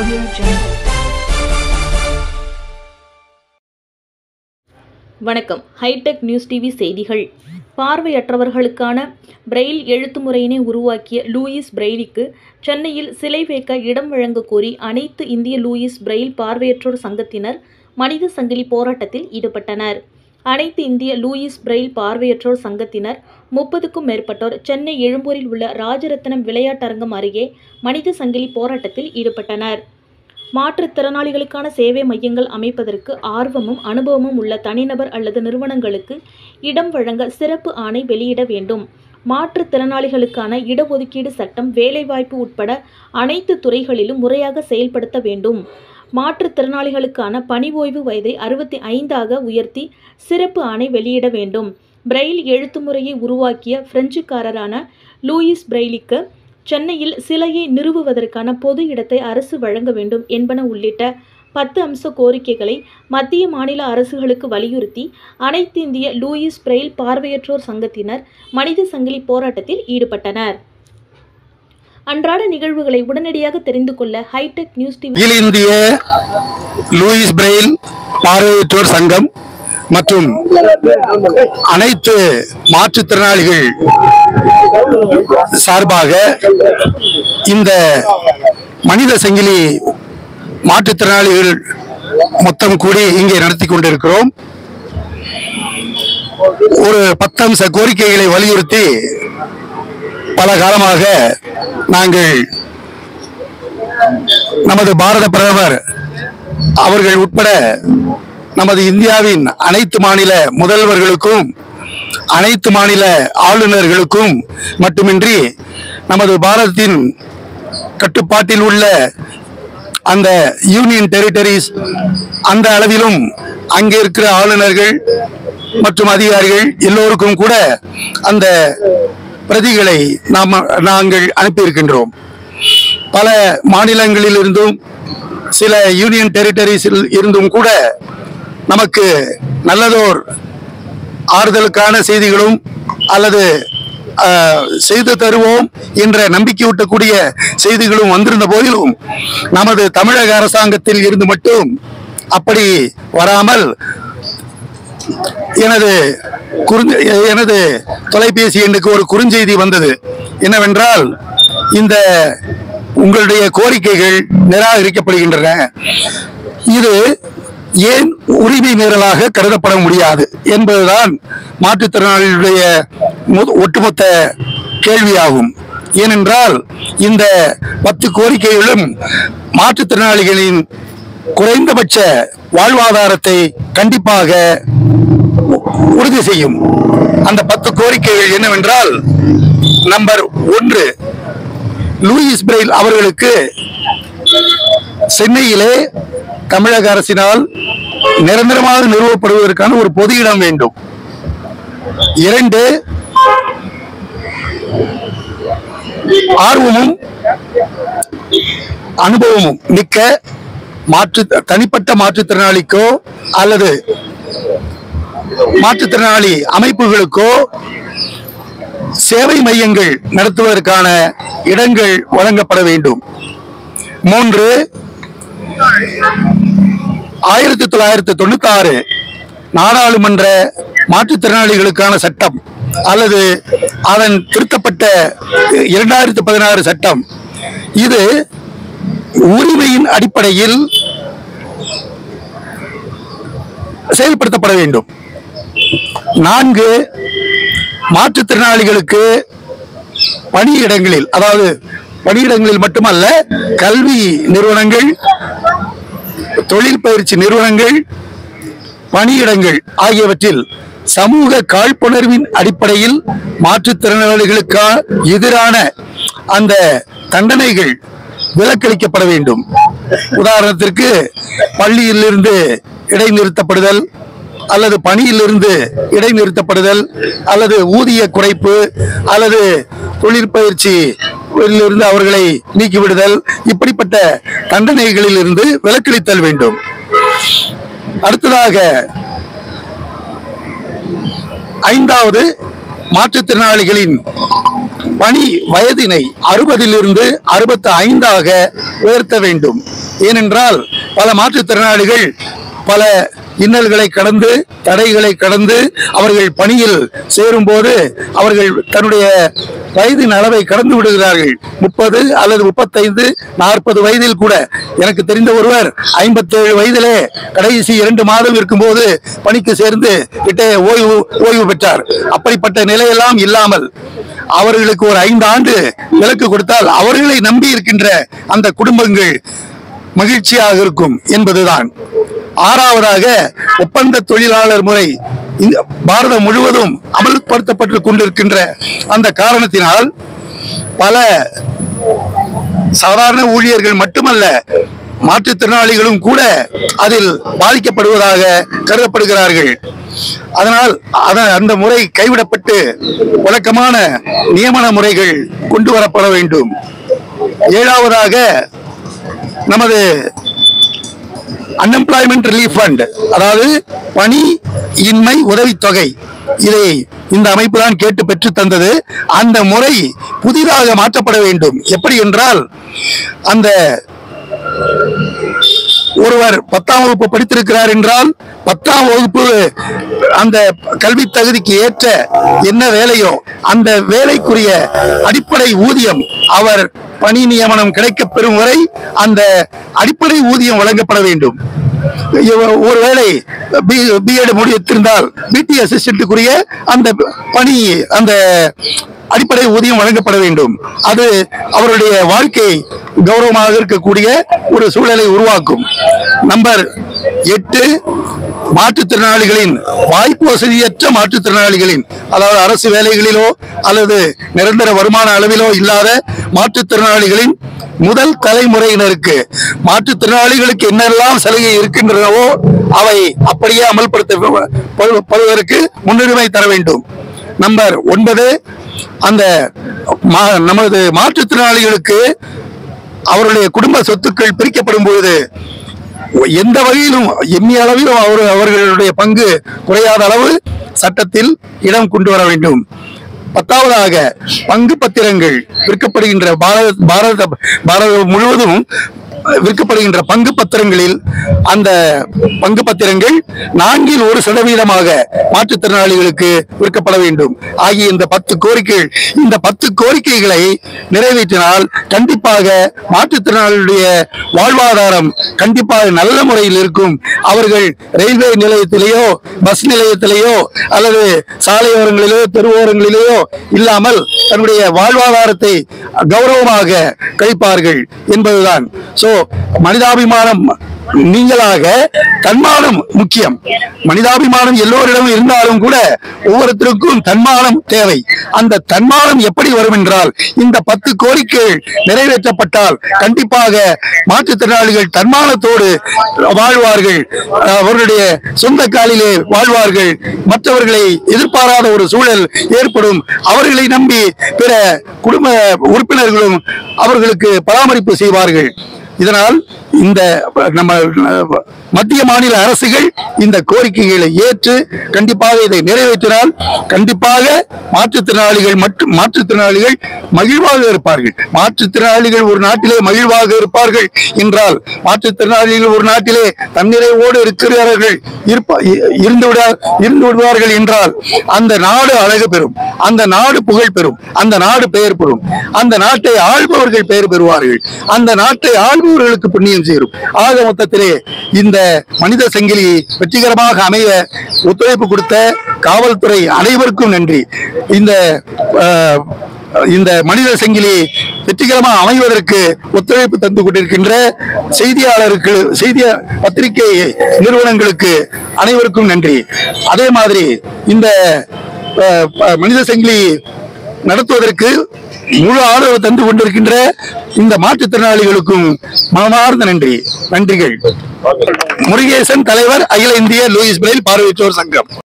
Audio Jungle. வணக்கம் hi tech news TV செய்திகள் பார்வையற்றவர்களுக்கான பிரெயில் எழுத்து முறையினை உருவாக்கிய லூயிஸ் பிரெய்லிக்கு சென்னையில் சிலை வைக்க இடம் வழங்க கோரி அனைத்து இந்திய லூயிஸ் பிரெயில் பார்வையற்றோர் சங்கத்தினர் மனித சங்கிலி போராட்டத்தில் ஈடுபட்டனர் அனைத்து இந்திய லூயிஸ் பிரெயில் பார்வையற்றோர் சங்கத்தினர் முப்பதுக்கும் மேற்பட்டோர் சென்னை எழும்பூரில் உள்ள ராஜரத்னம் விளையாட்டரங்கம் அருகே மனித சங்கிலி போராட்டத்தில் ஈடுபட்டனர் மாற்றுத்திறனாளிகளுக்கான சேவை மையங்கள் அமைப்பதற்கு ஆர்வமும் அனுபவமும் உள்ள தனிநபர் அல்லது நிறுவனங்களுக்கு இடம் வழங்க சிறப்பு ஆணை வெளியிட வேண்டும் மாற்றுத்திறனாளிகளுக்கான இடஒதுக்கீடு சட்டம் வேலைவாய்ப்பு உட்பட அனைத்து துறைகளிலும் முறையாக செயல்படுத்த வேண்டும் மாற்றுத்திறனாளிகளுக்கான பணி ஓய்வு வயதை அறுபத்தி ஐந்தாக உயர்த்தி சிறப்பு ஆணை வெளியிட வேண்டும் பிரெயில் எழுத்து முறையை உருவாக்கிய பிரெஞ்சுக்காரரான லூயிஸ் பிரெய்லிக்கு சென்னையில் சிலையை நிறுவுவதற்கான பொது இடத்தை அரசு வழங்க வேண்டும் என்பன உள்ளிட்ட பத்து அம்ச கோரிக்கைகளை மத்திய மாநில அரசுகளுக்கு வலியுறுத்தி அனைத்து இந்திய லூயிஸ் பிரெயில் பார்வையற்றோர் சங்கத்தினர் மனித சங்கிலி போராட்டத்தில் ஈடுபட்டனர் அன்றாட நிகழ்வுகளை உடனடியாக தெரிந்து கொள்ள ஹைடெக் நியூஸ் டிவி அகில இந்திய லூயிஸ் பிரெயில் பார்வையற்றோர் சங்கம் மற்றும் அனைத்து மாற்றுத்திறனாளிகள் சார்பாக இந்த மனித சங்கிலி மாற்றுத்திறனாளிகள் மொத்தம் கூடி இங்கே நடத்தி கொண்டிருக்கிறோம் ஒரு பத்தம்ச கோரிக்கைகளை வலியுறுத்தி பல காலமாக நாங்கள் நமது பாரத பிரதமர் அவர்கள் உட்பட நமது இந்தியாவின் அனைத்து மாநில முதல்வர்களுக்கும் அனைத்து மாநில ஆளுநர்களுக்கும் மட்டுமின்றி நமது பாரதத்தின் கட்டுப்பாட்டில் உள்ள அந்த யூனியன் டெரிட்டரிஸ் அந்த அளவிலும் அங்கே இருக்கிற ஆளுநர்கள் மற்றும் அதிகாரிகள் எல்லோருக்கும் கூட அந்த பிரதிகளை நாம் நாங்கள் அனுப்பியிருக்கின்றோம் பல மாநிலங்களில் இருந்தும் சில யூனியன் டெரிட்டரிஸில் இருந்தும் கூட நமக்கு நல்லதோர் ஆறுதலுக்கான செய்திகளும் அல்லது ஆஹ், செய்து தருவோம் என்ற நம்பிக்கையூட்டக்கூடிய செய்திகளும் வந்திருந்த போதிலும் நமது தமிழக அரசாங்கத்தில் இருந்து மட்டும் அப்படி வராமல் எனது குறுஞ்ச எனது தொலைபேசி எண்ணுக்கு ஒரு குறுஞ்செய்தி வந்தது என்னவென்றால் இந்த உங்களுடைய கோரிக்கைகள் நிராகரிக்கப்படுகின்றன இது ஏன் உரிமை மீறலாக கருதப்பட முடியாது என்பதுதான் மாற்றுத்திறனாளிகளுடைய மு- ஒட்டுமொத்த கேள்வியாகும் ஏனென்றால் இந்த பத்து கோரிக்கைகளும் மாற்றுத்திறனாளிகளின் குறைந்தபட்ச வாழ்வாதாரத்தை கண்டிப்பாக உ- உறுதி செய்யும் அந்த பத்து கோரிக்கைகள் என்னவென்றால் நம்பர் ஒன்று லூயிஸ் பிரெயில் அவர்களுக்கு சென்னையிலே தமிழக அரசினால் நிரந்தரமாக நிறுவப்படுவதற்கான ஒரு பொது இடம் வேண்டும் இரண்டு ஆர்வமும் அனுபவமும் மிக்க மாற்று தனிப்பட்ட மாற்றுத்திறனாளிக்கோ அல்லது மாற்றுத்திறனாளி அமைப்புகளுக்கோ சேவை மையங்கள் நடத்துவதற்கான இடங்கள் வழங்கப்பட வேண்டும் மூன்று ஆயிரத்தி தொள்ளாயிரத்தி தொண்ணூத்தி ஆறு நாடாளுமன்ற மாற்றுத்திறனாளிகளுக்கான சட்டம் அல்லது அதன் திருத்தப்பட்ட இரண்டாயிரத்தி பதினாறு சட்டம் இது உரிமையின் அடிப்படையில் செயல்படுத்தப்பட வேண்டும் நான்கு மாற்றுத்திறனாளிகளுக்கு பணியிடங்களில் அதாவது பணியிடங்களில் மட்டுமல்ல கல்வி நிறுவனங்கள் தொழில் பயிற்சி நிறுவனங்கள் பணியிடங்கள் ஆகியவற்றில் சமூக காழ்ப்புணர்வின் அடிப்படையில் மாற்றுத்திறனாளிகளுக்கு எதிரான அந்த தண்டனைகள் விலக்களிக்கப்பட வேண்டும் உதாரணத்திற்கு பள்ளியிலிருந்து இடைநிறுத்தப்படுதல் அல்லது பணியிலிருந்து இடைநிறுத்தப்படுதல் அல்லது ஊதிய குறைப்பு அல்லது தொழிற்பயிற்சி இருந்து அவர்களை நீக்கிவிடுதல் இப்படிப்பட்ட தண்டனைகளில் இருந்து விலக்களித்தல் வேண்டும் அடுத்ததாக ஐந்தாவது மாற்றுத்திறனாளிகளின் பணி வயதினை அறுபதிலிருந்து அறுபத்தி ஐந்தாக உயர்த்த வேண்டும் ஏனென்றால் பல மாற்றுத்திறனாளிகள் பல இன்னல்களை கடந்து தடைகளை கடந்து அவர்கள் பணியில் சேரும்போது அவர்கள் தன்னுடைய வயதின் அளவை கடந்து விடுகிறார்கள் முப்பது அல்லது முப்பத்தைந்து நாற்பது வயதில் கூட எனக்கு தெரிந்த ஒருவர் ஐம்பத்தேழு வயதிலே கடைசி இரண்டு மாதம் இருக்கும்போது பணிக்கு சேர்ந்து கிட்டே ஓய்வு ஓய்வு பெற்றார் அப்படிப்பட்ட நிலையெல்லாம் இல்லாமல் அவர்களுக்கு ஒரு ஐந்து ஆண்டு விலக்கு கொடுத்தால் அவர்களை நம்பி இருக்கின்ற அந்த குடும்பங்கள் மகிழ்ச்சியாக இருக்கும் என்பதுதான் ஆறாவதாக ஒப்பந்த தொழிலாளர் முறை இந்த பாரதம் முழுவதும் அமல்படுத்தப்பட்டு கொண்டிருக்கின்ற அந்த காரணத்தினால் பல சாதாரண ஊழியர்கள் மட்டுமல்ல மாற்றுத்திறனாளிகளும் கூட அதில் பாதிக்கப்படுவதாக கருதப்படுகிறார்கள் அதனால் அத- அந்த முறை கைவிடப்பட்டு வழக்கமான நியமன முறைகள் கொண்டு வரப்பட வேண்டும் ஏழாவதாக நமது அன்எம்ப்ளாய்மெண்ட் ரிலீஃப் ஃபண்ட் அதாவது பணி இன்மை உதவித்தொகை இதை இந்த அமைப்பு தான் கேட்டு பெற்று தந்தது அந்த முறை புதிதாக மாற்றப்பட வேண்டும் எப்படி என்றால் அந்த ஒருவர் பத்தாம் வகுப்பு படித்திருக்கிறார் என்றால் பத்தாம் வகுப்பு அந்த கல்வி தகுதிக்கு ஏற்ற என்ன வேலையோ அந்த வேலைக்குரிய அடிப்படை ஊதியம் அவர் பணி நியமனம் கிடைக்கப் பெறும் வரை அந்த அடிப்படை ஊதியம் வழங்கப்பட வேண்டும் இவ- ஒருவேளை பிஎட் முடித்திருந்தால் பிடி அசிஸ்டன்ட்டுக்குரிய அந்த பணி அந்த அடிப்படை ஊதியம் வழங்கப்பட வேண்டும் அது அவருடைய வாழ்க்கை கௌரவமாக இருக்கக்கூடிய ஒரு சூழலை உருவாக்கும் நம்பர் எட்டு மாற்றுத்திறனாளிகளின் வாய்ப்பு வசதியற்ற மாற்றுத்திறனாளிகளின் அதாவது அரசு வேலைகளிலோ அல்லது நிரந்தர வருமான அளவிலோ இல்லாத மாற்றுத்திறனாளிகளின் முதல் தலைமுறையினருக்கு மாற்றுத்திறனாளிகளுக்கு என்னெல்லாம் சலுகை இருக்கின்றனவோ அவை அப்படியே அமல்படுத்தப்படுவதற்கு முன்னுரிமை தர வேண்டும் நம்பர் ஒன்பது அந்த மா- நமது மாற்றுத்திறனாளிகளுக்கு அவருடைய குடும்ப சொத்துக்கள் பிரிக்கப்படும் பொழுது எந்த வகையிலும் எம்மிய அளவிலும் அவர் அவர்களுடைய பங்கு குறையாத அளவு சட்டத்தில் இடம் கொண்டு வர வேண்டும் பத்தாவதாக பங்கு பத்திரங்கள் விற்கப்படுகின்ற பாரத பாரத பாரதம் முழுவதும் விற்கப்படுகின்ற பங்கு பத்திரங்களில் அந்த பங்கு பத்திரங்கள் நான்கில் ஒரு சதவீதமாக மாற்றுத்திறனாளிகளுக்கு விற்கப்பட வேண்டும் ஆகிய இந்த பத்து கோரிக்கைகள் இந்த பத்து கோரிக்கைகளை நிறைவேற்றினால் கண்டிப்பாக மாற்றுத்திறனாளிகளுடைய வாழ்வாதாரம் கண்டிப்பாக நல்ல முறையில் இருக்கும் அவர்கள் ரயில்வே நிலையத்திலேயோ பஸ் நிலையத்திலேயோ அல்லது சாலையோரங்களிலோ தெருவோரங்களிலேயோ இல்லாமல் தன்னுடைய வாழ்வாதாரத்தை கௌரவமாக கழிப்பார்கள் என்பதுதான் சோ மனிதாபிமானம் நீங்களாக தன்மானம் முக்கியம் மனிதாபிமானம் எல்லோரிடமும் இருந்தாலும் கூட ஒவ்வொருத்தருக்கும் தன்மானம் தேவை அந்த தன்மானம் எப்படி வரும் என்றால் இந்த பத்து கோரிக்கைகள் நிறைவேற்றப்பட்டால் கண்டிப்பாக மாற்றுத்திறனாளிகள் தன்மானத்தோடு வாழ்வார்கள் அவர்களுடைய சொந்த காலிலே வாழ்வார்கள் மற்றவர்களை எதிர்பாராத ஒரு சூழல் ஏற்படும் அவர்களை நம்பி பிற குடும்ப உறுப்பினர்களும் அவர்களுக்கு பராமரிப்பு செய்வார்கள் இதனால் இந்த நம்ம மத்திய மாநில அரசுகள் இந்த கோரிக்கைகளை ஏற்று கண்டிப்பாக இதை நிறைவேற்றினால் கண்டிப்பாக மாற்றுத்திறனாளிகள் மற்றும் மாற்றுத்திறனாளிகள் மகிழ்வாக இருப்பார்கள் மாற்றுத்திறனாளிகள் ஒரு நாட்டிலே மகிழ்வாக இருப்பார்கள் என்றால் மாற்றுத்திறனாளிகள் ஒரு நாட்டிலே தன்னிறைவோடு இருக்கிறார்கள் இருப்ப- இ- இருந்து விட இருந்து விடுவார்கள் என்றால் அந்த நாடு அழகு பெறும் அந்த நாடு புகழ் பெறும் அந்த நாடு பெயர் பெறும் அந்த நாட்டை ஆள்பவர்கள் பெயர் பெறுவார்கள் அந்த நாட்டை ஆள்பவர்களுக்கு புண்ணியம் சேரும் ஆக மொத்தத்திலே இந்த மனித சங்கிலி வெற்றிகரமாக அமைய ஒத்துழைப்பு கொடுத்த காவல்துறை அனைவருக்கும் நன்றி இந்த அஹ், இந்த மனித சங்கிலி வெற்றிகரமாக அமைவதற்கு ஒத்துழைப்பு தந்து கொண்டிருக்கின்ற செய்தியாளருக்கு செய்தி பத்திரிகை நிறுவனங்களுக்கு அனைவருக்கும் நன்றி அதே மாதிரி இந்த அஹ், ப- மனித சங்கிலி நடத்துவதற்கு முழு ஆதரவு தந்து கொண்டிருக்கின்ற இந்த மாற்றுத்திறனாளிகளுக்கும் மனமார்ந்த நன்றி நன்றிகள் முருகேசன் தலைவர் அகில இந்திய லூயிஸ் பிரெயில் பார்வையற்றோர் சங்கம்